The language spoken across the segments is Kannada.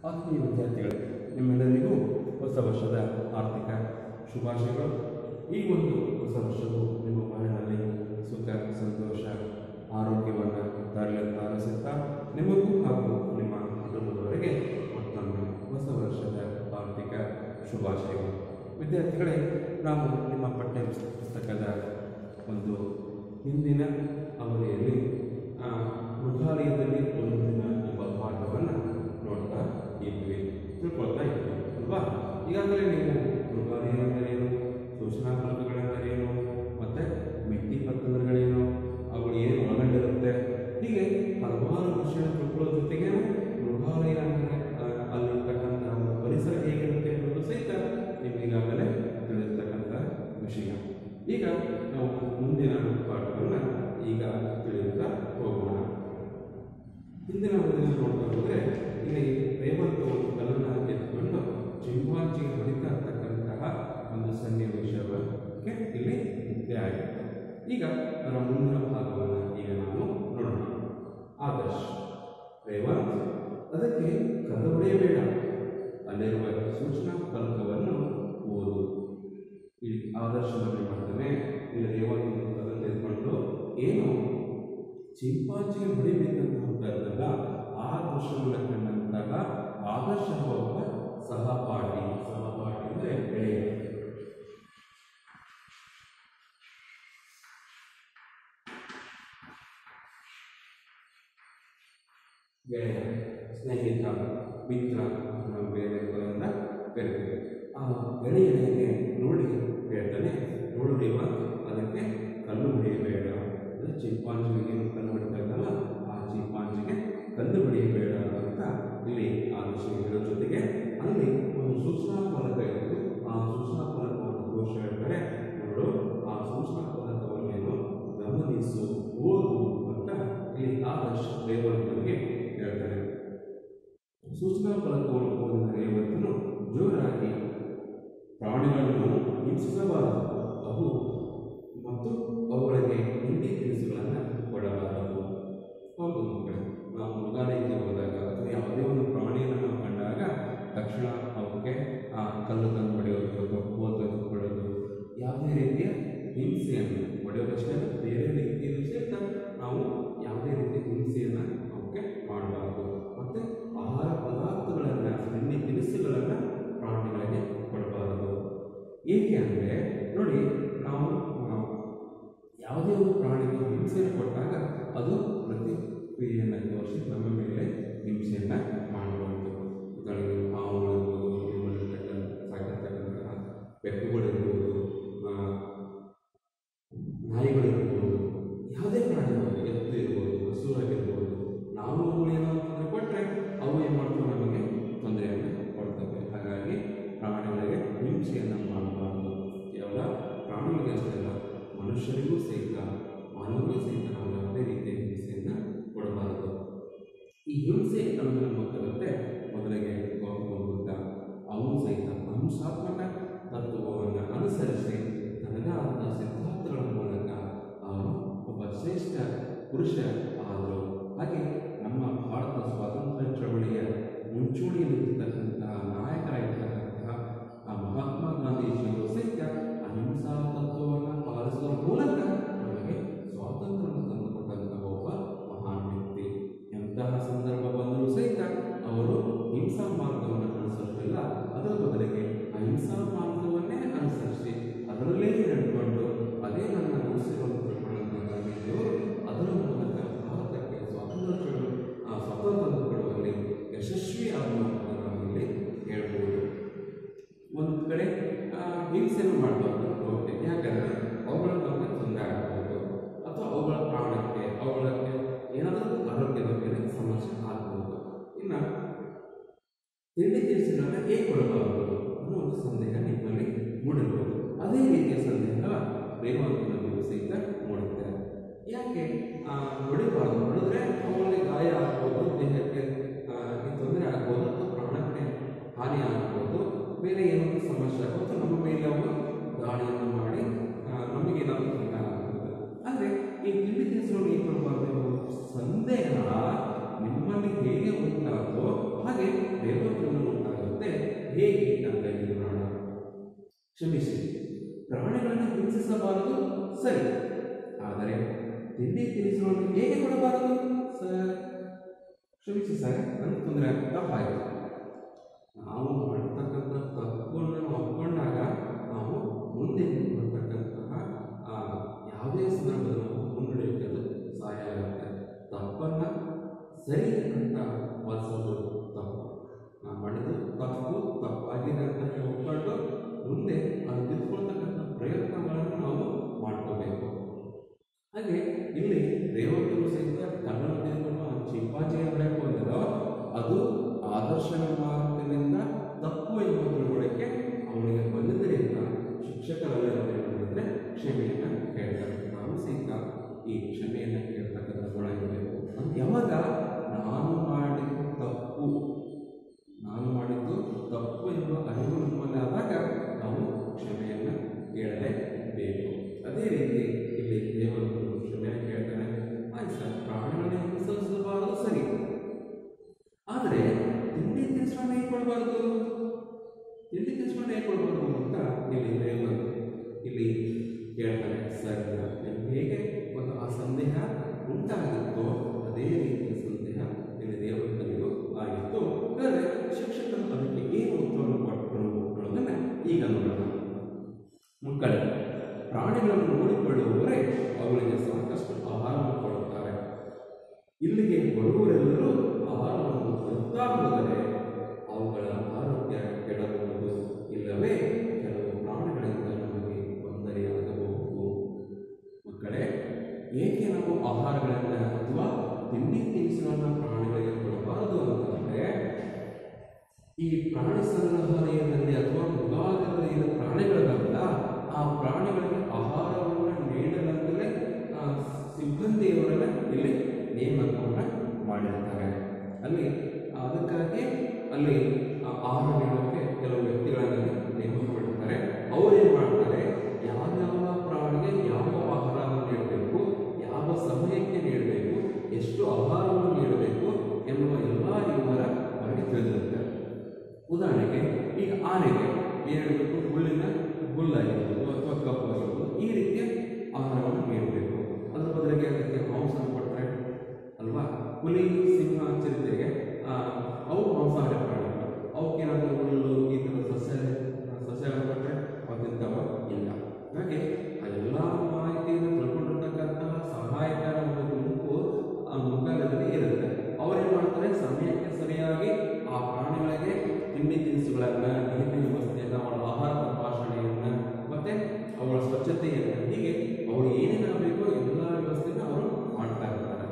ಆತ್ಮೀಯ ವಿದ್ಯಾರ್ಥಿಗಳೇ ನಿಮ್ಮೆಲ್ಲರಿಗೂ ಹೊಸ ವರ್ಷದ ಆರ್ಥಿಕ ಶುಭಾಶಯಗಳು ಈ ಒಂದು ಹೊಸ ವರ್ಷವು ನಿಮ್ಮ ಬಾಳಿನಲ್ಲಿ ಸುಖ ಸಂತೋಷ ಆರೋಗ್ಯವನ್ನು ತರಲೆಂದು ಆರಸುತ್ತಾ ನಿಮಗೂ ಹಾಗೂ ನಿಮ್ಮ ಕುಟುಂಬದವರಿಗೆ ಮತ್ತೊಮ್ಮೆ ಹೊಸ ವರ್ಷದ ಆರ್ಥಿಕ ಶುಭಾಶಯಗಳು ವಿದ್ಯಾರ್ಥಿಗಳೇ ನಾವು ನಿಮ್ಮ ಪಠ್ಯ ಪುಸ್ತಕದ ಒಂದು ಹಿಂದಿನ ಅವಧಿಯಲ್ಲಿ ಆ, ಮೃಗಾಲಯದಲ್ಲಿ ಒಂದು ದಿನ ಎಂಬ ಪಾಠವನ್ನು ನೋಡ್ತಾ ಇದ್ವಿ ತಿಳ್ಕೊಳ್ತಾ ಇದ್ವಿ ಅಲ್ವಾ ಈಗಾಗಲೇ ನೀವು ಮೃಗಾಲಯ ಎಂದರೇನು ಸೂಚನಾ ಫಲಕಗಳೆಂದರೇನು ಮತ್ತು ಮಿತಿ ಪತ್ರಗಳೇನು ಅವುಗಳು ಏನು ಒಳಗೊಂಡಿರುತ್ತೆ ಹೀಗೆ ಹಲವಾರು ವಿಷಯ ತಿಳ್ಕೊಳ್ಳೋ ಜೊತೆಗೆ ಮೃಗಾಲಯ ಅಂದರೆ ಆ, ಅಲ್ಲಿರ್ತಕ್ಕಂಥ ಒಂದು ಪರಿಸರ ಹೇಗಿರುತ್ತೆ ಅನ್ನೋದು ಸಹಿತ ನಿಮಗೀಗಾಗಲೇ ತಿಳಿದಿರ್ತಕ್ಕಂಥ ವಿಷಯ ಈಗ ನಾವು ಮುಂದಿನ ಪಾಠವನ್ನು ಈಗ ತಿಳಿಯುತ್ತಾ ಹೋಗೋಣ ಹಿಂದಿನ ಅವಧಿಯಲ್ಲಿ ನೋಡ್ತಾ ಹೋದರೆ ಇಲ್ಲಿ ರೇವಂತ್ ಒಂದು ಕಲ್ಲನ್ನು ಎತ್ಕೊಂಡು ಚಿಂಪಾಂಜಿಗೆ ಹೊಡಿತಾ ಇರ್ತಕ್ಕಂತಹ ಒಂದು ಸನ್ನಿವೇಶಕ್ಕೆ ಇಲ್ಲಿ ಮುಕ್ತಿ ಆಗಿತ್ತು ಈಗ ಅದರ ಮುಂದಿನ ಭಾಗವನ್ನು ಈಗ ನಾವು ನೋಡೋಣ ಆದರ್ಶ್ ರೇವಂತ್ ಅದಕ್ಕೆ ಕದ ಹೊಡೆಯಬೇಡ ಅಲ್ಲಿರುವ ಸೂಚನಾ ಫಲಕವನ್ನು ಓದು ಇಲ್ಲಿ ಆದರ್ಶವನ್ನು ಮಾಡ್ತಾನೆ ಇಲ್ಲಿ ರೇವಂತ್ ಅದನ್ನು ತೆಗೆದುಕೊಂಡು ಏನು ಚಿಂಪಾಂಜಿಗೆ ಹೊಡಿಬೇಕಂತ ಹೋಗ್ತಾ ಇದ್ದಲ್ಲ ಆ ದೃಶ್ಯವನ್ನು ಕಂಡಂತಹ ಆದರ್ಶ ಒಬ್ಬ ಸಹಪಾಠಿ ಸಹಪಾಠಿ ಅಂದರೆ ಗೆಳೆಯ ಗೆಳೆಯ ಸ್ನೇಹಿತ ಮಿತ್ರ ನಾವು ಬೇರೆ ಪದದಿಂದ ಕರಿತೀವಿ ಆ ಗೆಳೆಯನಿಗೆ ನೋಡಿ ಹೇಳ್ತಾನೆ ನೋಡು ದೇವ ಅದಕ್ಕೆ ಕಲ್ಲು ಹೊಡೆಯಬೇಡ ಅಂದರೆ ಚಿಂಪಾಂಜಿಗೆ ಏನು ಕಲ್ಲು ಹೊಡಿತಾ ಇದ್ದಲ್ಲ ಆ ಚಿಂಪಾಂಜಿಗೆ ಕಲ್ಲು ಹೊಡೆಯಬೇಡ ಅಂತ ಇಲ್ಲಿ ಆ ವಿಷಯ ಹೇಳೋ ಜೊತೆಗೆ ಅಲ್ಲಿ ಒಂದು ಸೂಚನಾ ಫಲಕ ಇತ್ತು ಆ ಸೂಚನಾ ಫಲಕವನ್ನು ಘೋಷ ಹೇಳ್ತಾರೆ ನೋಡು ಆ ಸೂಚನಾ ಫಲಕವನ್ನೇನು ಗಮನಿಸು ಓದು ಅಂತ ಇಲ್ಲಿ ಆದರ್ಶ ರೇವಂತನಿಗೆ ಹೇಳ್ತಾರೆ ಸೂಚನಾ ಫಲಕವನ್ನು ಓದಿದ ರೇವಂತನು ಜೋರಾಗಿ ಪ್ರಾಣಿಗಳನ್ನು ಹಿಂಸಿಸಬಾರದು ಅವು ಮತ್ತು ಅವುಗಳಿಗೆ ಹಿಂಡಿ ತಿನಿಸುಗಳನ್ನು ಕೊಡಬಾರದು ಹೌದು ಮಕ್ಕಳೇ ನಾವು ಮೃಗಾಲಯಕ್ಕೆ ಹೋದಾಗ ಅಥವಾ ಯಾವುದೇ ಒಂದು ಪ್ರಾಣಿಯನ್ನು ನಾವು ಕಂಡಾಗ ತಕ್ಷಣ ಅವಕ್ಕೆ ಆ ಕಲ್ಲು ತಂದು ಹೊಡೆಯೋದು ಅಥವಾ ಕೋಲ್ ತೆಗೆದುಕೊಳ್ಳೋದು ಯಾವುದೇ ರೀತಿಯ ಹಿಂಸೆಯನ್ನು ಹೊಡೆಯೋದಷ್ಟೇ ಅಲ್ಲ, ಬೇರೆ ರೀತಿಯಲ್ಲೂ ಸಹಿತ ನಾವು ಯಾವುದೇ ರೀತಿಯ ಹಿಂಸೆಯನ್ನು ಅವಕ್ಕೆ ಮಾಡಬಾರದು ಮತ್ತು ಆಹಾರ ಪದಾರ್ಥಗಳನ್ನು ತಿಂಡಿ ತಿನಿಸುಗಳನ್ನು ಪ್ರಾಣಿಗಳಿಗೆ ಕೊಡಬಾರದು ಏಕೆ ಅಂದರೆ ನೋಡಿ ನಾವು ಆ, ಯಾವುದೇ ಒಂದು ಪ್ರಾಣಿಗೆ ಹಿಂಸೆಯನ್ನು ಕೊಟ್ಟಾಗ ಅದು ಪ್ರತಿಕ್ರಿಯೆಯನ್ನು ತೋರಿಸಿ ನಮ್ಮ ಮೇಲೆ ಹಿಂಸೆಯನ್ನು ಮಾಡಬಾರದು ಉದಾಹರಣೆಗೆ ಹಾವುಗಳಿರ್ಬೋದು ನಿಮ್ಮಲ್ಲಿರ್ತಕ್ಕಂಥ ಸಾಕಿರ್ತಕ್ಕಂತಹ ಬೆಕ್ಕುಗಳಿರ್ಬೋದು ಆ, ನಾಯಿಗಳಿರ್ಬೋದು ಯಾವುದೇ ಪ್ರಾಣಿಗಳು ಎತ್ತು ಇರ್ಬೋದು ಹಸುವಾಗಿರ್ಬೋದು ನಾವು ಅವುಗಳೇನೋ ತೊಂದರೆ ಕೊಟ್ಟರೆ ಅವು ಏನು ಮಾಡ್ತವೆ ನಮಗೆ ತೊಂದರೆಯನ್ನು ಕೊಡ್ತವೆ ಹಾಗಾಗಿ ಪ್ರಾಣಿಗಳಿಗೆ ಹಿಂಸೆಯನ್ನು ಮಾಡಬಾರದು ಕೇವಲ ಪ್ರಾಣಿಗಳಿಗೆ ಅಷ್ಟೇ ಅಲ್ಲ ಮನುಷ್ಯರಿಗೂ ಸಹಿತ ಮಾನವರಿಗೂ ಸಹಿತ ನಾವು ಯಾವುದೇ ರೀತಿಯ ಹಿಂಸೆಯನ್ನು ಕೊಡಬಾರದು ಈ ಹಿಂಸೆ ನಮಗೆ ಗೊತ್ತಾಗುತ್ತೆ ಮೊದಲಿಗೆ ಗೌತಮ ಬುದ್ಧ ಅವನು ಸಹಿತ ಅಹಿಂಸಾತ್ಮಕ ತತ್ವವನ್ನು ಅನುಸರಿಸಿ ತನಗಾದ ಸಿದ್ಧಾಂತಗಳ ಮೂಲಕ ಅವನು ಒಬ್ಬ ಶ್ರೇಷ್ಠ ಪುರುಷ ಆದರು ಹಾಗೆ ನಮ್ಮ ಭಾರತ ಸ್ವಾತಂತ್ರ್ಯ ಚಳವಳಿಯ ಮುಂಚೂಣಿಯಲ್ಲಿ ಇರ್ತಕ್ಕಂತಹ ನಾಯಕರಾಗಿರ್ತಕ್ಕಂತಹ ಆ ಮಹಾತ್ಮ ಗಾಂಧೀಜಿಯವರು ಸಹಿತ ಅಹಿಂಸಾ ತತ್ವವನ್ನು ಪಾಲಿಸುವ ಮೂಲಕ ನಮಗೆ ಸ್ವಾತಂತ್ರ್ಯವನ್ನು ತಂದುಕೊಟ್ಟಂತಹ ಒಬ್ಬ ಮಹಾನ್ ವ್ಯಕ್ತಿ ಎಂತಹ ಸಂದರ್ಭ ಬಂದರೂ ಸಹಿತ ಅವರು ಹಿಂಸಾ ಮಾರ್ಗವನ್ನು ಅನುಸರಿಸಲಿಲ್ಲ ಅದರ ಬದಲಿಗೆ ಅಹಿಂಸಾ ಮಾರ್ಗವನ್ನೇ ಅನುಸರಿಸಿ ಅದರಲ್ಲೇ ನಡ್ಕೊಂಡು ಅದೇ ನನ್ನ ಉಸಿರನ್ನು ತಿಳ್ಕೊಂಡಂತಹ ಗಾಂಧೀಜಿಯವರು ಅದರ ಮೂಲಕ ಭಾರತಕ್ಕೆ ಸ್ವಾತಂತ್ರ್ಯ ಚಳವಳಿ ಆ ಸ್ವಾತಂತ್ರ್ಯ ಕೊಡುವಲ್ಲಿ ಯಶಸ್ವಿ ಆಗುವಂಥದ್ದು ನಾವಿಲ್ಲಿ ಹೇಳ್ಬೋದು ಒಂದು ಕಡೆ ಆ, ಹಿಂಸೆಯನ್ನು ಮಾಡಬಾರ್ದು ಓಕೆ ಯಾಕಂದರೆ ಅವುಗಳ ನಮಗೆ ತೊಂದರೆ ಆಗ್ಬೋದು ಅಥವಾ ಅವುಗಳ ಪ್ರಾಣಕ್ಕೆ ಅವುಗಳಿಗೆ ಏನಾದರೂ ಆರೋಗ್ಯದ ಮೇಲೆ ಸಮಸ್ಯೆ ಆಗ್ಬೋದು ಇನ್ನು ತಿಂಡಿ ತಿನಿಸುಗಳನ್ನ ಹೇಗೆ ಕೊಡಬಾರದು ಅನ್ನೋ ಒಂದು ಸಂದೇಹ ನಿಮ್ಮಲ್ಲಿ ಮೂಡಿರ್ಬೋದು ಅದೇ ರೀತಿಯ ಸಂದೇಹ ರೇವಂತನಲ್ಲಿಯೂ ಸಹಿತ ಮೂಡುತ್ತೆ ಯಾಕೆ ಆ, ಹೊಡಿಬಾರ್ದು ಹೊಡೆದ್ರೆ ಅವುಗಳಿಗೆ ಗಾಯ ಆಗ್ಬೋದು ದೇಹಕ್ಕೆ ಆ, ಈ ತೊಂದರೆ ಆಗ್ಬೋದು ಅಥವಾ ಪ್ರಾಣಕ್ಕೆ ಹಾನಿ ಆಗ್ಬೋದು ಬೇರೆ ಏನೋ ಒಂದು ಸಮಸ್ಯೆ ಆಗ್ಬೋದು ಅಥವಾ ನಮ್ಮ ಮೇಲೆ ಅವು ದಾಳಿಯನ್ನು ಮಾಡಿ ಆ, ನಮಗೇನಾದರೂ ತೊಂದರೆ ಆಗ್ಬೋದು ಅಂದರೆ ಈ ತಿಂಡಿ ತಿನಿಸುಗಳು ಏನು ಮಾಡಬಾರ್ದು ಸಂದೇಹ ನಿಮ್ಮಲ್ಲಿ ಹೇಗೆ ಉಂಟಾದೋ ಹಾಗೆ ದೇವತ್ವವನ್ನು ಉಂಟಾಗುತ್ತೆ ಹೇಗೆ ಅಂತ ಇಲ್ಲಿ ನೋಡೋಣ ಕ್ಷಮಿಸಿ ಪ್ರಾಣಿಗಳನ್ನು ಹಿಂಸಿಸಬಾರದು ಸರಿ ಆದರೆ ತಿಂಡಿ ತಿನಿಸುಗಳನ್ನು ಹೇಗೆ ಕೊಡಬಾರದು ಸರ್ ಕ್ಷಮಿಸಿ ಸರ್ ನನ್ನ ತೊಂದರೆ ತಪ್ಪಾಯಿತು ನಾವು ಮಾಡತಕ್ಕಂಥ ತಪ್ಪನ್ನು ನಾವು ಒಪ್ಕೊಂಡಾಗ ನಾವು ಮುಂದೆ ಬರ್ತಕ್ಕಂತಹ ಆ, ಯಾವುದೇ ಸಂದರ್ಭದಲ್ಲಿ ನಾವು ಮುನ್ನಡೆಯೋಕೆ ಅದು ಸಹಾಯ ಆಗುತ್ತೆ ತಪ್ಪನ್ನು ಸರಿ ಅಂತ ಭಾವಿಸೋದು ತಪ್ಪು ನಾವು ಮಾಡಿದ್ದು ತಪ್ಪು ತಪ್ಪಾಗಿದೆ ಅಂತ ಹೇಳಿ ಒಪ್ಕೊಂಡು ಮುಂದೆ ಅದು ತಿದ್ಕೊಳ್ತಕ್ಕಂಥ ಪ್ರಯತ್ನಗಳನ್ನು ನಾವು ಮಾಡ್ಕೋಬೇಕು ಹಾಗೆ ಇಲ್ಲಿ ರೇವತಿಯು ಸಹಿತ ಕನ್ನಡ ತಿಳಿದುಕೊಂಡು ಆ ಚಿಂಪಾಂಜಿಗೆ ಹೊಡೆಯಕ್ಕೆ ಹೋದರೋ ಅದು ಆದರ್ಶನ ಮಾತಿನಿಂದ ತಪ್ಪು ಎಂಬ ತಿಳುವಳಿಕೆ ಅವನಿಗೆ ಬಂದಿದ್ದರಿಂದ ಶಿಕ್ಷಕರೆಲ್ಲ ಏನು ಮಾಡಿದ್ರೆ ಕ್ಷಮೆಯನ್ನು ಕೇಳ್ತಾರೆ ನಾವು ಸಹಿತ ಈ ಕ್ಷಮೆಯನ್ನು ಕೇಳ್ತಕ್ಕಂಥ ಗುಣ ಇರಬೇಕು ಅಂತ ಯಾವಾಗ ನಾನು ಮಾಡಿದ್ದು ತಪ್ಪು ನಾನು ಮಾಡಿದ್ದು ತಪ್ಪು ಎಂಬ ಅರಿವು ನಮ್ಮಲ್ಲಿ ಆದಾಗ ನಾವು ಕ್ಷಮೆಯನ್ನು ಕೇಳಲೇಬೇಕು ಅದೇ ರೀತಿ ಇಲ್ಲಿ ದೇವರು ಕ್ಷಮೆಯನ್ನು ಕೇಳ್ತಾನೆ ಆಯ್ತು ಸರ್ ಪ್ರಾಣಿಗಳನ್ನ ಹಿಂಸಿಸಬಾರದು ಸರಿ ಆದರೆ ತಿಂಡಿ ತಿನಿಸುಗಳನ್ನ ಹೇಗೆ ಕೊಡಬಾರ್ದು ತಿಂಡಿ ತಿನಿಸುಗಳನ್ನ ಹೇಗೆ ಕೊಡಬಾರ್ದು ಅಂತ ಇಲ್ಲಿ ದೇವರು ಇಲ್ಲಿ ಕೇಳ್ತಾನೆ ಸರ್ ನಿಮ್ಗೆ ಹೇಗೆ ಒಂದು ಆ ಸಂದೇಹ ಉಂಟಾಗಿತ್ತೋ ಅದೇ ರೀತಿಯ ಸಂದೇಹ ಇಲ್ಲಿ ದೇವರ ತಲೆಗೂ ಆಗಿತ್ತು ಆದರೆ ಶಿಕ್ಷಕರು ಅದಕ್ಕೆ ಏನು ಉತ್ತರವನ್ನು ಕೊಟ್ಟರು ಅನ್ನೋದನ್ನ ಈಗ ನೋಡೋಣ ಮಕ್ಕಳೇ ಪ್ರಾಣಿಗಳನ್ನು ನೋಡಿಕೊಳ್ಳುವವರೇ ಅವುಗಳಿಗೆ ಸಾಕಷ್ಟು ಆಹಾರವನ್ನು ಕೊಡುತ್ತಾರೆ ಇಲ್ಲಿಗೆ ಬರುವವರೆಲ್ಲರೂ ಆಹಾರವನ್ನು ತರುತ್ತಾ ಹೋದರೆ ಅವುಗಳ ಆರೋಗ್ಯ ಕೆಡಬಹುದು ಇಲ್ಲವೇ ಕೆಲವು ಪ್ರಾಣಿಗಳಿಂದ ನಮಗೆ ತೊಂದರೆಯಾಗಬಹುದು ಮಕ್ಕಳೇ ಏಕೆ ನಾವು ಆಹಾರಗಳನ್ನು ಅಥವಾ ತಿಂಡಿ ತಿನಿಸುಗಳನ್ನು ಪ್ರಾಣಿಗಳಿಗೆ ಕೊಡಬಾರದು ಅಂತಂದರೆ ಈ ಪ್ರಾಣಿ ಸಂಗ್ರಹಾಲಯದಲ್ಲಿ ಅಥವಾ ಮೃಗಾಲಯದಲ್ಲಿ ಪ್ರಾಣಿಗಳಿದಾವಲ್ಲ ಆ ಪ್ರಾಣಿಗಳಿಗೆ ಆಹಾರವನ್ನು ನೀಡಲಂತಲೇ ಆ, ಸಿಬ್ಬಂದಿಯವರನ್ನ ಇಲ್ಲಿ ನೇಮಕವನ್ನು ಮಾಡಿರ್ತಾರೆ ಅಲ್ಲಿ ಅದಕ್ಕಾಗಿ ಅಲ್ಲಿ ಆ, ಆಹಾರ ನೀಡೋಕ್ಕೆ ಕೆಲವು ವ್ಯಕ್ತಿಗಳನ್ನು ನೇಮಕ ಮಾಡಿರ್ತಾರೆ ಅವ್ರು ಏನು ಮಾಡ್ತಾರೆ ಯಾವ್ಯಾವ ಪ್ರಾಣಿಗೆ ಯಾವ ಆಹಾರವನ್ನು ನೀಡಬೇಕು ಯಾವ ಸಮಯಕ್ಕೆ ನೀಡಬೇಕು ಎಷ್ಟು ಆಹಾರವನ್ನು ನೀಡಬೇಕು ಎನ್ನುವ ಎಲ್ಲ ವಿವರ ಅವರಿಗೆ ತಿಳಿದಿರುತ್ತೆ ಉದಾಹರಣೆಗೆ ಈಗ ಆನೆಗೆ ಏನು ಹೇಳಬೇಕು ಹುಲ್ಲಿನ ಹುಲ್ಲಾಗಿರ್ಬೋದು ಅಥವಾ ಕಪ್ಪು ಆಗಿರ್ಬೋದು ಈ ರೀತಿಯ ಆಹಾರವನ್ನು ನೀಡಬೇಕು ಅದರ ಬದಲಿಗೆ ಅದಕ್ಕೆ ಮಾಂಸ ಕೊಟ್ಟರೆ ಅಲ್ವಾ ಹುಲಿ ಸಿಂಹ ಚಿರತೆಗೆ ಆ, ಅವು ಮಾಂಸಾಹಾರ ಪ್ರಾಣಿಗಳು ಅವಕ್ಕೇನಾದರೂ ಹುಲ್ಲು ಈ ಥರ ಸಸ್ಯ ಸಸ್ಯಾಹಾರ ಕೊಟ್ಟರೆ ಅವು ತಿಂತಾವ ಇಲ್ಲ ಹಾಗೆ ಆ ಎಲ್ಲ ಮಾಹಿತಿಯನ್ನು ತಿಳ್ಕೊಂಡಿರ್ತಕ್ಕಂತಹ ಸಹಾಯಕರ ಒಂದು ಗುಂಪು ಆ ಮೃಗಾಲಯದಲ್ಲಿ ಇರುತ್ತೆ ಅವರೇನು ಮಾಡ್ತಾರೆ ಸಮಯಕ್ಕೆ ಸರಿಯಾಗಿ ಆ ಪ್ರಾಣಿಗಳಿಗೆ ತಿಂಡಿ ತಿನಿಸುಗಳನ್ನು ನೀರಿನ ವ್ಯವಸ್ಥೆಯನ್ನು ಅವಳ ಆಹಾರ ತಪಾಸಣೆಯನ್ನು ಮತ್ತೆ ಅವಳ ಸ್ವಚ್ಛತೆಯನ್ನು ಹೀಗೆ ಅವರು ಏನೇನಾಗಬೇಕೋ ಎಲ್ಲ ವ್ಯವಸ್ಥೆಯನ್ನು ಅವರು ಮಾಡ್ತಾ ಇರ್ತಾರೆ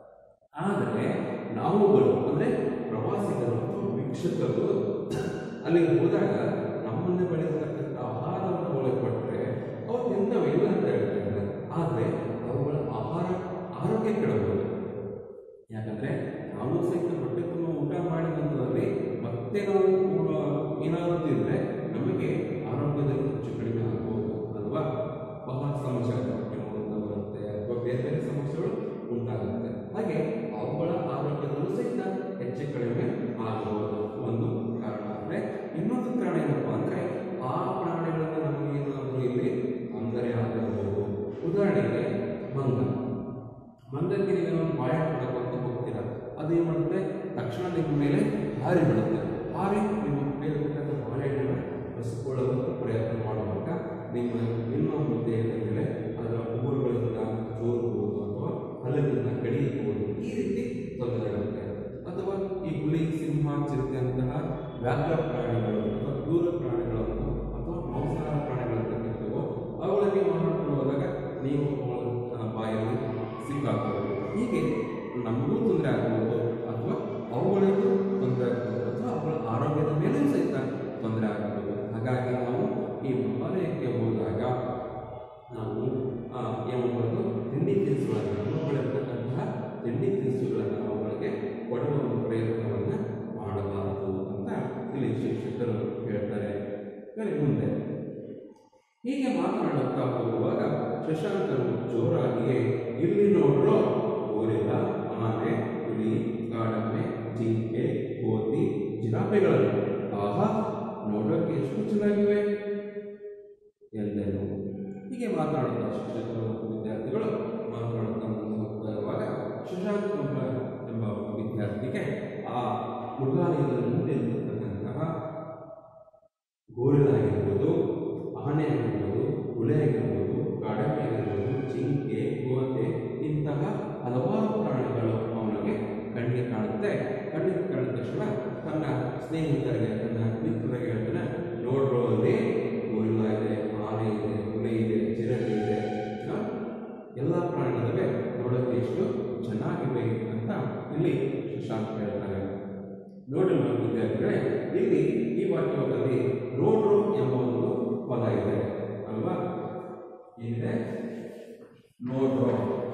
ಆದರೆ ನಾವುಗಳು ಅಂದರೆ ಪ್ರವಾಸಿಗರು ಅಥವಾ ವೀಕ್ಷಕರು ಅಲ್ಲಿಗೆ ಹೋದಾಗ ನಮ್ಮನ್ನೇ ಬೆಳೆಯತಕ್ಕಂಥ ಆಹಾರವನ್ನು ಅವಳಿಗೆ ಕೊಟ್ಟರೆ ಅವ್ರು ತಿಂತವೆ ಇಲ್ಲ ಅಂತ ಹೇಳ್ತಾರೆ ಆದರೆ ಅವುಗಳ ಆಹಾರ ಆರೋಗ್ಯ ಕೆಡಬಹುದು ಯಾಕಂದ್ರೆ ನಾವು ಸಹಿತ ಹೊಟ್ಟೆ ತುಂಬ ಊಟ ಮಾಡಿದ ನಂತರದಲ್ಲಿ ಮತ್ತೆ ನಾವು ಊಟ- ಏನಾದರೂ ತಿಂದರೆ ನಮಗೆ ಆರೋಗ್ಯದಲ್ಲಿ ಹೆಚ್ಚು ಕಡಿಮೆ ಆಗ್ಬೋದು ಅಲ್ವಾ ಬಹಳ ಸಮಸ್ಯೆಗಳು ಹೊಟ್ಟೆ ನೋವು ಬರುತ್ತೆ ಅಥವಾ ಬೇರೆ ಬೇರೆ ಸಮಸ್ಯೆಗಳು ಉಂಟಾಗುತ್ತೆ ಹಾಗೆ ಅವುಗಳ ಆರೋಗ್ಯದಲ್ಲೂ ಸಹಿತ ಹೆಚ್ಚು ಕಡಿಮೆ ಆಗಬಹುದು ಒಂದು ಕಾರಣ ಅಂದರೆ ಇನ್ನೊಂದು ಕಾರಣ ಏನಪ್ಪ ಅಂದರೆ ಆ ಪ್ರಾಣಿಗಳಿಂದ ನಮಗೆ ಏನಾದರೂ ಇಲ್ಲಿ ತೊಂದರೆ ಆಗಬಹುದು ಉದಾಹರಣೆಗೆ ಮಂಗ ಮಂಗಕ್ಕೆ ನೀವು ಒಂದು ಬಾಳೆಹಣ್ಣು ಕೊಡಕ್ಕೆ ಅಂತ ಹೋಗ್ತೀರಾ ಅದು ಏನು ಮಾಡುತ್ತೆ ತಕ್ಷಣ ನಿಮ್ಮ ಮೇಲೆ ಹಾರಿ ಬಿಡುತ್ತೆ ಹಾರಿ ನಿಮ್ಮ ಮೇಲೆ ಬಿಟ್ಟಂಥ ಬಾಳೆಹಣ್ಣನ್ನು ಬಸಿಕೊಳ್ಳಲು ಪ್ರಯತ್ನ ಮಾಡುವಾಗ ನಿಮ್ಮ ನಿಮ್ಮ ಮುದ್ದೆಯ ಮೇಲೆ ಅದರ ಮೂರುಗಳಿಂದ ಜೋರ್ಬೋದು ಅಥವಾ ಹಲ್ಲಿನಿಂದ ಕಡಿಯಬಹುದು ಈ ರೀತಿ ತೊಂದರೆ ಆಗುತ್ತೆ ಅಥವಾ ಈ ಹುಲಿ ಸಿಂಹ ಚಿರತೆ ಅಂತಹ ವ್ಯಾಘ್ರ ಪ್ರಾಣಿಗಳು ಅಥವಾ ದೂರ ಪ್ರಾಣಿಗಳನ್ನು ಅಥವಾ ಮಾಂಸಾಹಾರ ಪ್ರಾಣಿಗಳಂತ ಇರ್ತವೋ ಅವುಗಳಿಗೆ ಮಾರಾಟ ಹೋದಾಗ ನೀವು ಅವುಗಳ ಆ, ಬಾಯಲ್ಲಿ ಸಿಕ್ಕಾಕೋದು ಹೀಗೆ ನಮಗೂ ತೊಂದರೆ ಆಗ್ಬೋದು ಅಥವಾ ಅವುಗಳಿಗೂ ತೊಂದರೆ ಆಗ್ಬೋದು ಅಥವಾ ಅವುಗಳ ಆರೋಗ್ಯದ ಮೇಲೂ ಸಹಿತ ತೊಂದರೆ ಆಗಬಹುದು ಹಾಗಾಗಿ ನಾವು ಈ ಮೃಗಾಲಯಕ್ಕೆ ಹೋದಾಗ ನಾವು ಆ, ಏನು ಮಾಡೋದು ತಿಂಡಿ ತಿನಿಸುಗಳನ್ನು ಅವುಗಳಿರ್ತಕ್ಕಂತಹ ತಿಂಡಿ ತಿನಿಸುಗಳನ್ನು ಅವುಗಳಿಗೆ ಕೊಡುವ ಒಂದು ಪ್ರಯತ್ನವನ್ನು ಮಾಡಬಾರದು ಅಂತ ಇಲ್ಲಿ ಶಿಕ್ಷಕರು ಹೇಳ್ತಾರೆ ಸರಿ ಮುಂದೆ ಹೀಗೆ ಮಾತನಾಡುತ್ತಾ ಹೋಗುವಾಗ ಶಶಾಂಕರು ಜೋರಾಗಿಯೇ ಇಲ್ಲಿ ನೋಡ್ರೋ ಗೋರಿಲ್ಲ ಆನೆ ಹುಲಿ ಕಾಡಮ್ಮೆ ಜಿಂಕೆ ಕೋತಿ ಇಲ್ಲಿ ಈ ವಾಕ್ಯದಲ್ಲಿ ನೋಡ್ರು ಎಂಬ ಒಂದು ಪದ ಇದೆ ಅಲ್ವಾ ಏನಿದೆ ನೋಡ್ರು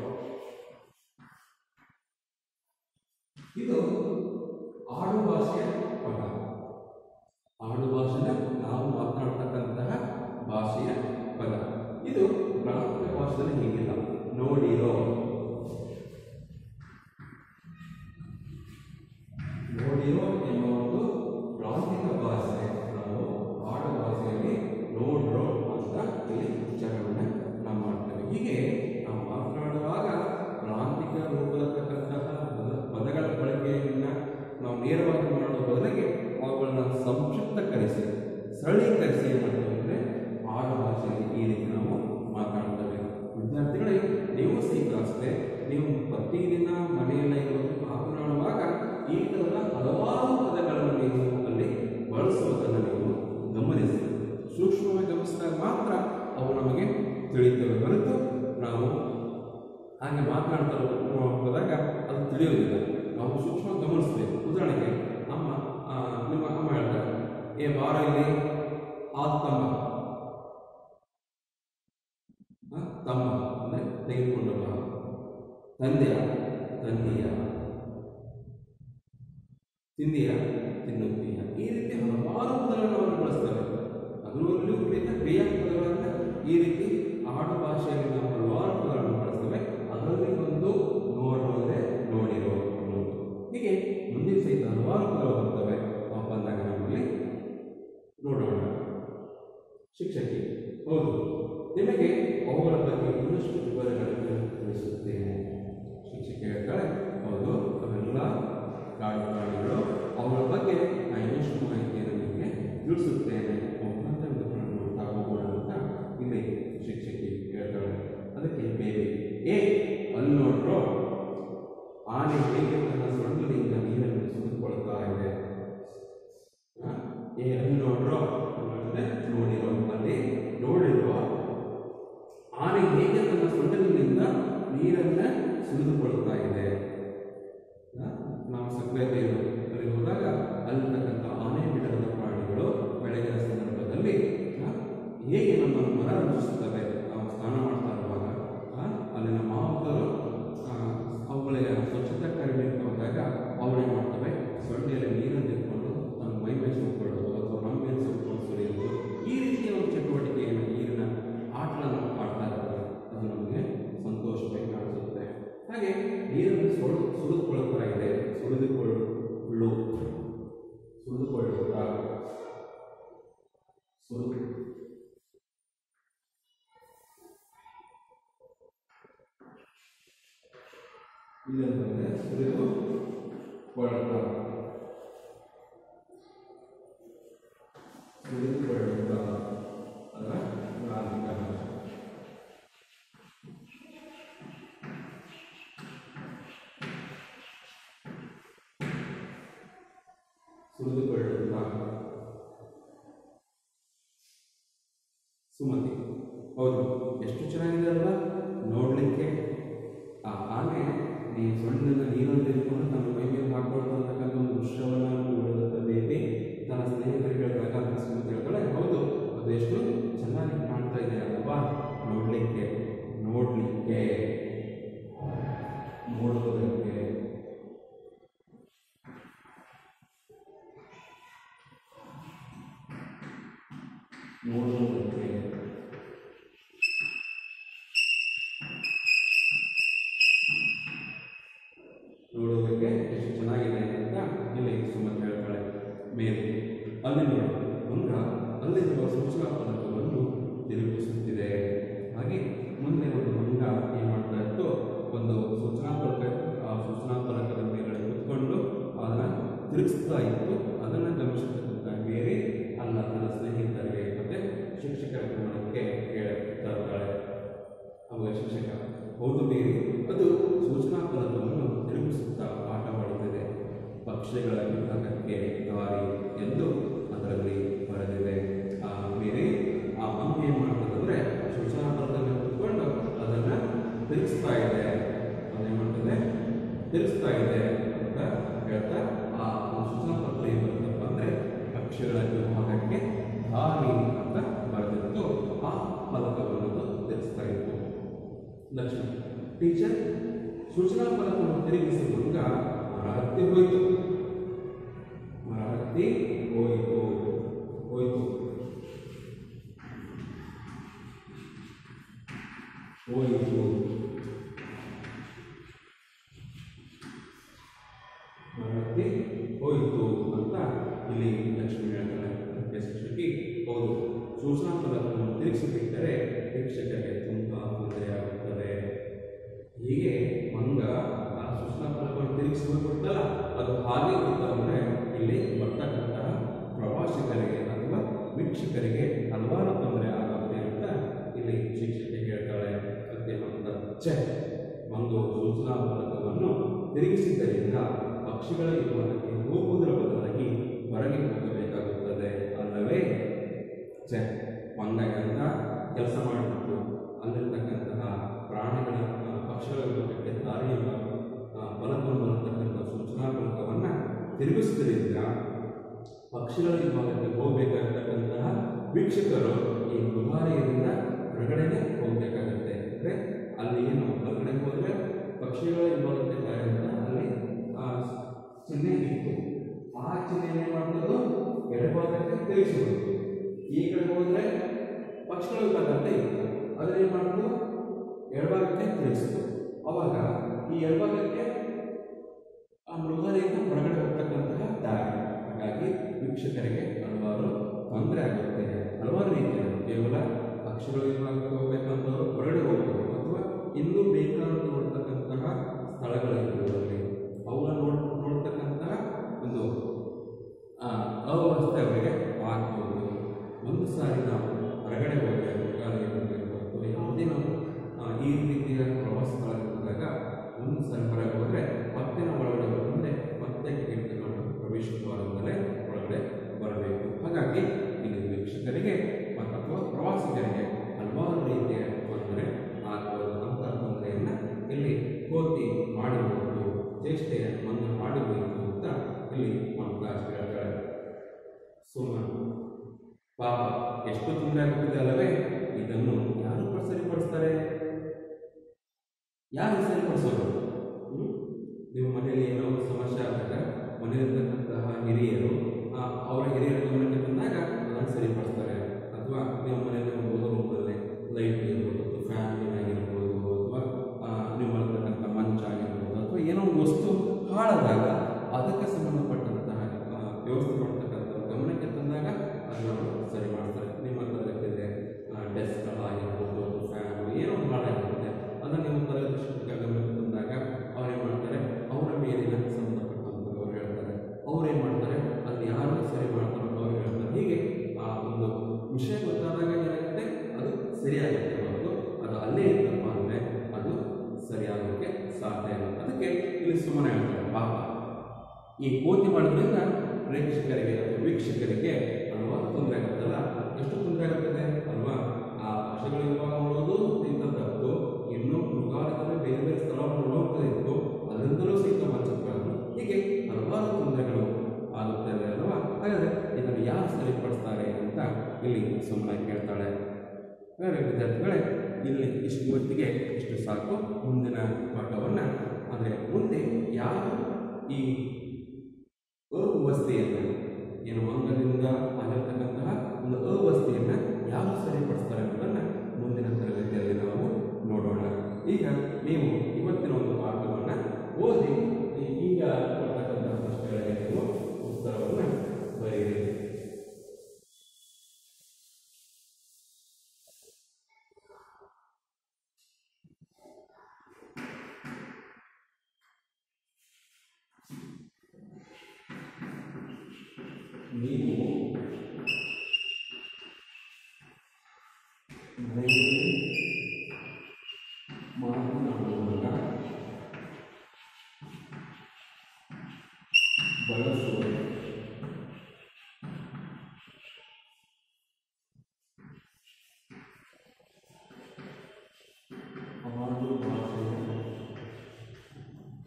ಇದು ಆಡು ಭಾಷೆಯ ಪದ ಆಡು ಭಾಷೆನ ನಾವು ಮಾತನಾಡ್ತಕ್ಕಂತಹ ಭಾಷೆಯ ಪದ ಇದು ಪ್ರಾಂತೀಯ ಭಾಷೆಯಲ್ಲಿ ಹೀಗಿಲ್ಲ ನೋಡಿರೋ ನೋಡಿರೋ ಎಂಬ ಒಂದು ಪ್ರಾಂತಿಕ ಭಾಷೆ ನಾವು ಆಡು ಭಾಷೆಯಲ್ಲಿ ನೋಡ್ರೋ ಅಂತ ಇಲ್ಲಿ ಉಚ್ಚಾರಣೆ ನಾವು ಮಾಡ್ತೇವೆ ಹೀಗೆ ನಾವು ಮಾತನಾಡುವಾಗ ಪ್ರಾಂತಿಕ ರೂಪದತಕ್ಕಂತಹ ಪದ ಪದಗಳ ಬಳಕೆಯನ್ನ ನಾವು ನೇರವಾಗಿ ಮಾಡುವ ಬದಲಿಗೆ ಅವುಗಳನ್ನ ಸಂಕ್ಷಿಪ್ತಕರಿಸಿ ಸರಳೀಕರಿಸಿ ಏನು ಮಾಡ್ತೇವೆ ಅಂದರೆ ಆಡು ಭಾಷೆಯಲ್ಲಿ ಈ ರೀತಿ ನಾವು ಮಾತನಾಡ್ತೇವೆ ವಿದ್ಯಾರ್ಥಿಗಳೇ ನೀವು ಸಹಿತ ಅಷ್ಟೇ ನೀವು ಪ್ರತಿದಿನ ಮನೆಯಲ್ಲೇ ಇರುವುದು ಮಾತನಾಡುವಾಗ ಈ ಥರದ ಹಲವಾರು ಪದಗಳನ್ನು ನೀವು ಅಲ್ಲಿ ಬಳಸುವುದನ್ನು ನೀವು ಗಮನಿಸಿ ಸೂಕ್ಷ್ಮವಾಗಿ ಗಮನಿಸಿದಾಗ ಮಾತ್ರ ಅವು ನಮಗೆ ತಿಳಿಯುತ್ತವೆ ಹೊರತು ನಾವು ಹಾಗೆ ಮಾತನಾಡ್ತಾ ಹೋದಾಗ ಅದು ತಿಳಿಯೋದಿಲ್ಲ ನಾವು ಸೂಕ್ಷ್ಮ ಗಮನಿಸಬೇಕು ಉದಾಹರಣೆಗೆ ಅಮ್ಮ ಆ, ನಿಮ್ಮ ಅಮ್ಮ ಹೇಳ್ತಾರೆ ಏ ಬಾರ ಇಲ್ಲಿ ಆದ ತಮ್ಮ ಆ, ತಮ್ಮ ಅಂದರೆ ತೆಗೆದುಕೊಂಡು ಬಾ ತಂದೆಯ ತಂದೆಯ ತಿಂದಿಯ ತಿನ್ನುತ್ತೀಯ ಈ ರೀತಿ ಹಲವಾರು ಪದಗಳನ್ನು ಅವರು ಬಳಸ್ತಾರೆ ಅದರಲ್ಲೂ ಕುರಿತ ಕ್ರಿಯಾಪದಗಳನ್ನು ಈ ರೀತಿ ಆಡು ಭಾಷೆಯಲ್ಲಿ ನಾವು ಹಲವಾರು ಪದಗಳನ್ನು ಬಳಸ್ತೇವೆ ಅದರಲ್ಲಿ ಒಂದು ನೋಡು ಅಂದರೆ ನೋಡಿರೋ ಅನ್ನೋದು ಹೀಗೆ ಮುಂದಿನ ಸಹಿತ ಹಲವಾರು ಪದಗಳು ಬರ್ತವೆ ಆ ಬಂದಾಗ ನಮ್ಮಲ್ಲಿ ನೋಡೋಣ ಶಿಕ್ಷಕಿ ಹೌದು ನಿಮಗೆ ಅವುಗಳ ಬಗ್ಗೆ ಇನ್ನಷ್ಟು ವಿವರಗಳನ್ನು ತಿಳಿಸುತ್ತೇನೆ ಶಿಕ್ಷಕಿ ಹೇಳ್ತಾಳೆ ಹೌದು ಅವೆಲ್ಲ ಕಾಡು ಪ್ರಾಣಿಗಳು ಅವುಗಳ ಬಗ್ಗೆ ನಾನು ಇನ್ನಷ್ಟು ಮಾಹಿತಿಯನ್ನು ನಿಮಗೆ ತಿಳಿಸುತ್ತೇನೆ ಅಂತ ವಿಧಗಳನ್ನು ನೋಡ್ತಾ ಹೋಗೋಣ ಅಂತ ಇಲ್ಲಿ ಶಿಕ್ಷಕಿ ಹೇಳ್ತಾಳೆ ಅದಕ್ಕೆ ಬೇಬಿ ಏ ಅಲ್ಲಿ ನೋಡ್ರೋ ಆನೆ ಹೇಗೆ ತನ್ನ ಸೊಂಡಿಲಿಂದ ನೀರನ್ನು ಸುರಿದುಕೊಳ್ತಾ ಇದೆ ಆ, ಏ ಅಲ್ಲಿ ನೋಡ್ರೋ ಅಂದ್ರೆ ನೋಡಿರೋ ಅಲ್ಲಿ ನೋಡಿರೋ ಆನೆ ಹೇಗೆ ತನ್ನ ಸೊಂಡಿಲಿನಿಂದ ನೀರನ್ನ ಸುರಿದುಕೊಳ್ತಾ ಇದೆ ಆ, ನಾವು ಸಕ್ಕರೆ ಬೇರು ಅಲ್ಲಿ ಹೋದಾಗ ಅಲ್ಲಿರ್ತಕ್ಕಂಥ ಆನೆ ಬಿಡದ ಪ್ರಾಣಿಗಳು ಬೆಳಗಿನ ಸಂದರ್ಭದಲ್ಲಿ ಆ, ಹೇಗೆ ನಮ್ಮನ್ನು ಮನರಂಜಿಸುತ್ತವೆ ನಾವು ಸ್ನಾನ ಮಾಡ್ತಾ ಇರುವಾಗ ಆ, ಅಲ್ಲಿನ ಮಾವುತರು ಅವುಗಳಿಗೆ ಸ್ವಚ್ಛತಾ ಕಾರ್ಯಕ್ರಮಕ್ಕೆ ಹೋದಾಗ ಅವಳೇ ಮಾಡ್ತವೆ ಸೊಳ್ಳೆಯಲ್ಲಿ ನೀರನ್ನು ತೆಗೆದುಕೊಂಡು ತನ್ನ ಮೈ ಮೇಲೆ ಸುಟ್ಕೊಳ್ಳೋದು ಅಥವಾ ನಮ್ಮ ಮೇಲೆ ಸುಟ್ಕೊಂಡು ಸುರಿಯೋದು ಈ ರೀತಿಯ ಒಂದು ಚಟುವಟಿಕೆಯನ್ನು ನೀರಿನ ಆಟಗಳನ್ನು ಆಡ್ತಾ ಇರ್ತಾರೆ ಅದು ನಮಗೆ ಸಂತೋಷವಾಗಿ ಕಾಣಿಸುತ್ತೆ ಹಾಗೆ ನೀರನ್ನು ಸುಳು ಸುರಿದುಕೊಳ್ಳುತ್ತಾ ಇದೆ ಸುರಿದುಕೊಳ್ಳು ಸುರಿದುಕೊಳ್ಳುತ್ತಾ ಸುರಿದು ಇಲ್ಲಂತಂದ್ರೆ ಸುರಿದು ಕೊಳ್ಳುತ್ತಾ ಸುರಿದುಕೊಳ್ಳುತ್ತಾ ಅದರ ಪ್ರಾರಂಭಿಕ ಭಾಷೆ ಸುರಿದುಕೊಳ್ಳುತ್ತಾ ಸುಮತಿ ಹೌದು ಎಷ್ಟು ಚೆನ್ನಾಗಿದೆ ಅಲ್ವಾ ನೋಡಲಿಕ್ಕೆ ಆ ಆನೆ ಈ ಸೊಣ್ಣಿನಿಂದ ನೀರನ್ನು ತೆಗೆದುಕೊಂಡು ತನ್ನ ಮೈ ಮೇಲೆ ಹಾಕೊಳ್ತಾ ಅಂತಕ್ಕಂಥ ಒಂದು ದೃಶ್ಯವನ್ನು ನೋಡಿದಂಥ ಬೇಬಿ ತನ್ನ ಸ್ನೇಹಿತರಿಗೆ ಹೇಳಿದಾಗ ಅಂತ ಸುಮತಿ ಹೇಳ್ತಾಳೆ ಹೌದು ಅದು ಎಷ್ಟು ಚೆನ್ನಾಗಿ ಕಾಣ್ತಾ ಇದೆ ಅಲ್ವಾ ನೋಡಲಿಕ್ಕೆ ನೋಡಲಿಕ್ಕೆ ನೋಡುವುದಕ್ಕೆ ನೋಡುವುದಕ್ಕೆ ನೋಡೋದಕ್ಕೆ ಎಷ್ಟು ಚೆನ್ನಾಗಿದೆ ಅಂತ ಇಲ್ಲಿ ಸುಮತಿ ಹೇಳ್ತಾಳೆ ಮೇಲೆ ಅಲ್ಲಿ ನೋಡಿ ಮಂಗ ಅಲ್ಲಿರುವ ಸೂಚನಾ ಫಲಕವನ್ನು ತಿರುಗಿಸುತ್ತಿದೆ ಹಾಗೆ ಮುಂದೆ ಒಂದು ಮಂಗ ಏನು ಮಾಡ್ತಾ ಇತ್ತು ಒಂದು ಸೂಚನಾ ಫಲಕ ಆ ಸೂಚನಾ ಫಲಕದ ಮೇಲೆ ಕುತ್ಕೊಂಡು ಅದನ್ನು ತಿರುಗಿಸ್ತಾ ಇತ್ತು ಅದನ್ನು ಗಮನಿಸತಕ್ಕಂಥ ಬೇರೆ ಅಲ್ಲ ತನ್ನ ಸ್ನೇಹಿತರಿಗೆ ಮತ್ತೆ ಶಿಕ್ಷಕರ ಗಮನಕ್ಕೆ ಹೇಳ್ತಾ ಇರ್ತಾಳೆ ಅವಾಗ ಶಿಕ್ಷಕ ಹೌದು ಬೇರೆ ಅದು ಸೂಚನಾ ಫಲಕವನ್ನು ತಿರುಗಿಸುತ್ತಾ ಆಟವಾಡುತ್ತಿದೆ ಪಕ್ಷಿಗಳ ವಿಭಾಗಕ್ಕೆ ದಾರಿ ಎಂದು ಅದರಲ್ಲಿ ಬರೆದಿದೆ ಆ ಬೇರೆ ಆ ಮಂಗ ಏನು ಮಾಡ್ತದಂದ್ರೆ ಸೂಚನಾ ಫಲಕವನ್ನು ಕುತ್ಕೊಂಡು ಅದನ್ನು ತಿರುಗಿಸ್ತಾ ಇದೆ ಅದೇನು ಮಾಡ್ತದೆ ತಿರುಗಿಸ್ತಾ ಇದೆ ಅಂತ ಹೇಳ್ತಾ ಆ ಒಂದು ಸೂಚನಾ ಪತ್ರ ಏನು ಬರುತ್ತಪ್ಪ ಅಂದರೆ ಪಕ್ಷಿಗಳ ವಿಭಾಗಕ್ಕೆ ಧಾರಿ ಅಂತ ಬರೆದಿತ್ತು ಆ ಫಲಕವನ್ನು ತಿಳಿಸ್ತಾ ಇತ್ತು ಲಕ್ಷ್ಮಿ ಟೀಚರ್ ಸೂಚನಾ ಫಲಕವನ್ನು ತಿರುಗಿಸಿದಾಗ ಮರ ಹತ್ತಿ ಹೋಯಿತು ಮರ ಹತ್ತಿ ಹೋಯಿತು ಹೋಯಿತು ಹೋಯಿತು ಮರ ಹತ್ತಿ ಹೋಯಿತು ಅಂತ ಇಲ್ಲಿ ಲಕ್ಷ್ಮಿ ಹೇಳ್ತಾಳೆ ಅದಕ್ಕೆ ಶಿಕ್ಷಕಿ ಹೌದು ಸೂಚನಾ ಫಲಕವನ್ನು ತಿರುಗಿಸಿ ಬಿಟ್ಟರೆ ಶಿಕ್ಷಕರಿಗೆ ತುಂಬ ತೊಂದರೆಯಾಗುತ್ತದೆ ಹೀಗೆ ಮಂಗ ಆ ಸೂಚನಾ ಫಲಕವನ್ನು ತಿರುಗಿಸಿ ಹೋಗ್ಬಿಡ್ತಲ್ಲ ಅದು ಹಾಗೆ ಇತ್ತು ಅಂದರೆ ಇಲ್ಲಿ ಬರ್ತಕ್ಕಂತಹ ಪ್ರವಾಸಿಗರಿಗೆ ಅಥವಾ ವೀಕ್ಷಕರಿಗೆ ಹಲವಾರು ತೊಂದರೆ ಆಗುತ್ತೆ ಅಂತ ಇಲ್ಲಿ ಶಿಕ್ಷಕಿ ಹೇಳ್ತಾಳೆ ಅದಕ್ಕೆ ಅಂತ ಛೆ ಒಂದು ಸೂಚನಾ ಫಲಕವನ್ನು ತಿರುಗಿಸಿದ್ದರಿಂದ ಪಕ್ಷಿಗಳ ವಿಮಾನಕ್ಕೆ ಹೋಗುವುದರ ಬದಲಾಗಿ ಹೊರಗೆ ಹೋಗಬೇಕಾಗುತ್ತದೆ ಅಲ್ಲವೇ ಛೆ ಮಂಗ ಎಂತ ಕೆಲಸ ಮಾಡಿಬಿಟ್ಟು ಅಲ್ಲಿರ್ತಕ್ಕಂತಹ ಪ್ರಾಣಿಗಳ ಆ, ಪಕ್ಷಿಗಳ ವಿಭಾಗಕ್ಕೆ ದಾರಿಯಿಂದ ಫಲಕವನ್ನು ಬರತಕ್ಕಂಥ ಸೂಚನಾ ಫಲಕವನ್ನು ತಿರುಗಿಸುವುದರಿಂದ ಪಕ್ಷಿಗಳ ವಿಭಾಗಕ್ಕೆ ಹೋಗಬೇಕಾಗಿರ್ತಕ್ಕಂತಹ ವೀಕ್ಷಕರು ಈ ಮೃಗಾಲಯದಿಂದ ಹೊರಗಡೆನೆ ಹೋಗಬೇಕಾಗತ್ತೆ ಅಂದರೆ ಅಲ್ಲಿ ಏನು ಹೊರಗಡೆ ಹೋದರೆ ಪಕ್ಷಿಗಳ ವಿಭಾಗಕ್ಕೆ ದಾರಿ ಅಂತ ಅಲ್ಲಿ ಆ, ಚಿಹ್ನೆ ಇತ್ತು ಆ ಚಿಹ್ನೆ ಏನು ಮಾಡೋದು ಎಡಭಾಗಕ್ಕೆ ತಿರುಗಿಸಬಹುದು ಈ ಕಡೆ ಹೋದರೆ ಪಕ್ಷಿಗಳ ವಿಭಾಗ ಅಂತ ಇತ್ತು ಅದನ್ನ ಏನು ಮಾಡೋದು ಎಡಭಾಗಕ್ಕೆ ತಿರುಗಿಸಿತು ಅವಾಗ ಈ ಎಡಭಾಗಕ್ಕೆ ಆ ಮೃಗಾಲಯದಿಂದ ಹೊರಗಡೆ ಹೋಗ್ತಕ್ಕಂತಹ ದಾರಿ ಹಾಗಾಗಿ ವೀಕ್ಷಕರಿಗೆ ಹಲವಾರು ತೊಂದರೆ ಆಗುತ್ತೆ ಹಲವಾರು ರೀತಿಯಲ್ಲಿ ಕೇವಲ ಪಕ್ಷಿಗಳ ವಿಭಾಗಕ್ಕೆ ಹೋಗ್ಬೇಕಂತವರು ಹೊರಗಡೆ ಹೋಗ್ಬೋದು ಅಥವಾ ಇನ್ನೂ ಬೇಕಾದ ನೋಡ್ತಕ್ಕಂತಹ ಸ್ಥಳಗಳಿರ್ಬೋದು ಅಲ್ಲಿ ಅವುಗಳನ್ನ ನೋಡ್ ನೋಡ್ತಕ್ಕಂತಹ ಒಂದು ಆ, ಅವ್ಯವಸ್ಥೆ ಅವರಿಗೆ ಆಗ್ಬೋದು ಒಂದು ಸಾರಿ ನಾವು ಹೊರಗಡೆ ಹೋಗಬೇಕು ಮೃಗಾಲಯ ಹೋಗಬೇಕು ಅಥವಾ ಯಾವುದೇ ನಾವು ಆ, ಈ ರೀತಿಯ ಪ್ರವಾಸ ಸ್ಥಳಕ್ಕೆ ಹೋದಾಗ ಒಂದು ಸಾರಿ ಹೊರಗೆ ಹೋದರೆ ಮತ್ತೆ ನಾವು ಒಳಗಡೆ ಬಂದರೆ ಮತ್ತೆ ಟಿಕೆಟ್ ತಗೊಂಡು ಪ್ರವೇಶ ದ್ವಾರದಿಂದಲೇ ಒಳಗಡೆ ಬರಬೇಕು ಹಾಗಾಗಿ ಇಲ್ಲಿ ವೀಕ್ಷಕರಿಗೆ ಮತ್ತು ಅಥವಾ ಪ್ರವಾಸಿಗರಿಗೆ ಹಲವಾರು ರೀತಿಯ ತೊಂದರೆ ಆಗ್ಬೋದು ಅಂತ ತೊಂದರೆಯನ್ನು ಇಲ್ಲಿ ಕೋತಿ ಮಾಡಿಬಹುದು ಚೇಷ್ಟೆಯ ಮಂಗ ಮಾಡಿಬೇಕು ಅಂತ ಇಲ್ಲಿ ಮಮತಾಜ್ ಹೇಳ್ತಾಳೆ ಸುಮ ಪಾಪ ಎಷ್ಟು ತೊಂದರೆ ಆಗುತ್ತದೆ ಅಲ್ಲವೇ ಇದನ್ನು ಯಾರು ಪ- ಸರಿಪಡಿಸ್ತಾರೆ ಯಾರು ಸರಿಪಡಿಸೋರು ಹ್ಮ್? ನಿಮ್ಮ ಮನೆಯಲ್ಲಿ ಏನೋ ಒಂದು ಸಮಸ್ಯೆ ಆದಾಗ ಮನೆಯಲ್ಲಿರ್ತಕ್ಕಂತಹ ಹಿರಿಯರು ಆ, ಅವರ ಹಿರಿಯರ ಗಮನಕ್ಕೆ ಬಂದಾಗ ಅದನ್ನು ಸರಿಪಡಿಸ್ತಾರೆ ಅಥವಾ ನಿಮ್ಮ ಮನೆಯಲ್ಲಿ ಒಂದು ರೂಮಲ್ಲಿ ಲೈಟ್ ಇರ್ಬೋದು ಅಥವಾ ಫ್ಯಾನ್ ಆಗಿರ್ಬೋದು ಅಥವಾ ಆ, ನೀವು ಮಲಗಿರ್ತಕ್ಕಂಥ ಮಂಚ ಆಗಿರ್ಬೋದು ಅಥವಾ ಏನೋ ಒಂದು ವಸ್ತು ಹಾಳಾದಾಗ ಅದಕ್ಕೆ ಸಂಬಂಧಪಟ್ಟಂತಹ ಆ, ವ್ಯವಸ್ಥೆ ಮಾಡ್ತಕ್ಕಂಥ ಗಮನಕ್ಕೆ ತಂದಾಗ ಅದನ್ನು ಸರಿ ಮಾಡ್ತಾರೆ ನಿಮ್ಮ ತರಗತಿಯಲ್ಲಿ ಡೆಸ್ಕ್ ಆಗಿರ್ಬೋದು ಅಥವಾ ಫ್ಯಾನ್ ಏನೋ ಒಂದು ಹಾಳಾಗಿರುತ್ತೆ ಅದನ್ನು ನೀವು ತರಗತಿ ಶಿಕ್ಷಕ ಗಮನಕ್ಕೆ ತಂದಾಗ ಅವ್ರೇನು ಮಾಡ್ತಾರೆ ಅವರ ಮೇಲಿನ ಸಂಬಂಧಪಟ್ಟಂಥವ್ರು ಅವ್ರು ಹೇಳ್ತಾರೆ ಅವ್ರು ಏನು ಮಾಡ್ತಾರೆ ಅದನ್ನ ಯಾರು ಸರಿ ಮಾಡ್ತಾರೋ ಅವ್ರು ಹೇಳ್ತಾರೆ ಹೀಗೆ ಆ ಒಂದು ವಿಷಯ ಗೊತ್ತಾದಾಗ ಏನಾಗುತ್ತೆ ಅದು ಸರಿಯಾಗುತ್ತೆ ಹೊರತು ಅದು ಅಲ್ಲೇ ಇತ್ತಪ್ಪ ಅಂದರೆ ಅದು ಸರಿಯಾಗೋಕ್ಕೆ ಸಾಧ್ಯ ಇಲ್ಲ ಅದಕ್ಕೆ ಇಲ್ಲಿ ಸುಮ್ಮನೆ ಹೇಳ್ತಾರೆ ಪಾಪ ಈ ಕೋತಿ ಮಾಡೋದ್ರಿಂದ ಪ್ರೇಕ್ಷಕರಿಗೆ ಅಥವಾ ವೀಕ್ಷಕರಿಗೆ ಹಲವಾರು ತೊಂದರೆ ಆಗುತ್ತಲ್ಲ ಎಷ್ಟು ತೊಂದರೆ ಆಗುತ್ತದೆ ಅಲ್ವಾ ಆ ಪಕ್ಷಿಗಳ ವಿಭಾಗ ನೋಡೋದು ಇಂಥ ತಪ್ಪು ಇನ್ನು ಮೃಗಾಲಯದಲ್ಲಿ ಬೇರೆ ಬೇರೆ ಸ್ಥಳವನ್ನು ನೋಡೋಗ್ತಾ ಇತ್ತು ಅದರಿಂದಲೂ ಸಹಿತ ವಂಚಿತರಾದರು ಹೀಗೆ ಹಲವಾರು ತೊಂದರೆಗಳು ಆಗುತ್ತದೆ ಅಲ್ವಾ ಹಾಗಾದರೆ ಇದನ್ನು ಯಾರು ಸರಿಪಡಿಸ್ತಾರೆ ಅಂತ ಇಲ್ಲಿ ಸುಮ್ಮನೆ ಕೇಳ್ತಾಳೆ ಹಾಗಾದರೆ ವಿದ್ಯಾರ್ಥಿಗಳೇ ಇಲ್ಲಿ ಇಷ್ಟು ಇವತ್ತಿಗೆ ಇಷ್ಟು ಸಾಕು ಮುಂದಿನ ಪಾಠವನ್ನು ಅಂದರೆ ಮುಂದೆ ಯಾರು ಈ ಅವ್ಯವಸ್ಥೆಯನ್ನು ಏನು ಮಂಗದಿಂದ ಆಗಿರ್ತಕ್ಕಂತಹ ಒಂದು ಅವ್ಯವಸ್ಥೆಯನ್ನು ಯಾರು ಸರಿಪಡಿಸ್ತಾರೆ ಅನ್ನೋದನ್ನು ಮುಂದಿನ ತರಗತಿಯಲ್ಲಿ ನಾವು ನೋಡೋಣ ಈಗ ನೀವು ಇವತ್ತಿನ ಒಂದು ಪಾಠವನ್ನು ಓದಿ ಈ- ಈಗ ಕೊಡ್ತಕ್ಕಂತಹ ಪ್ರಶ್ನೆಗಳಿಗೆ ನೀವು ಉತ್ತರವನ್ನು ಬರೆಯಿರಿ ನೀವು ಮನೆಯಲ್ಲಿ ಮಾತನಾಡುವಾಗ ಬಳಸುವ ಆಡು ಭಾಷೆಯ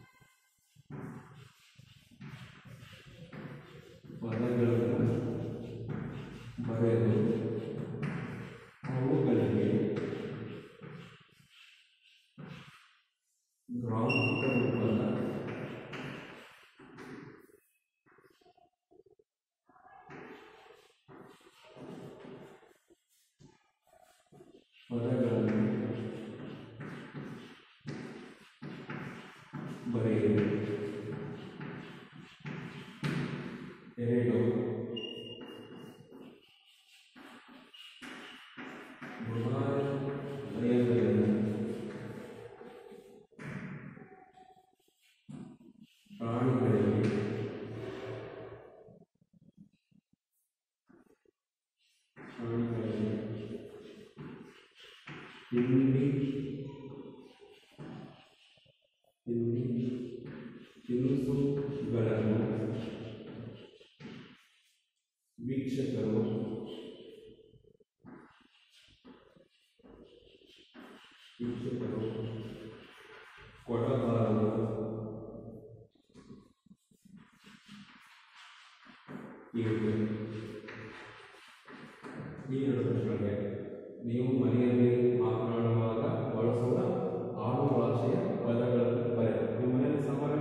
ಪದಗಳನ್ನು ಬರೆಯಿರಿ ಎರಡು ಮೊಬೈಲ್ ಬರೆಯಬಲ್ಲದು ಪ್ರಾಣಿಗಳಲ್ಲಿ ಪ್ರಾಣಿಗಳಲ್ಲಿ ತಿಂಡಿ ತಿಂಡಿ ತಿನಿಸುಗಳನ್ನು ವೀಕ್ಷಕರು ವೀಕ್ಷಕರು ಕೊಡಬಾರದು ಹೀಗೆ ಈ ಎರಡು ಪ್ರಶ್ನೆಗಳಿಗೆ ನೀವು ಮನೆಯಲ್ಲಿ ಮಾತನಾಡುವಾಗ ಬಳಸುವ ಆಡು ಭಾಷೆಯ ಪದಗಳನ್ನು ಬರೆಯಿರಿ ನಿಮ್ಮ ಮನೆಯಲ್ಲಿ ಸಾಮಾನ್ಯ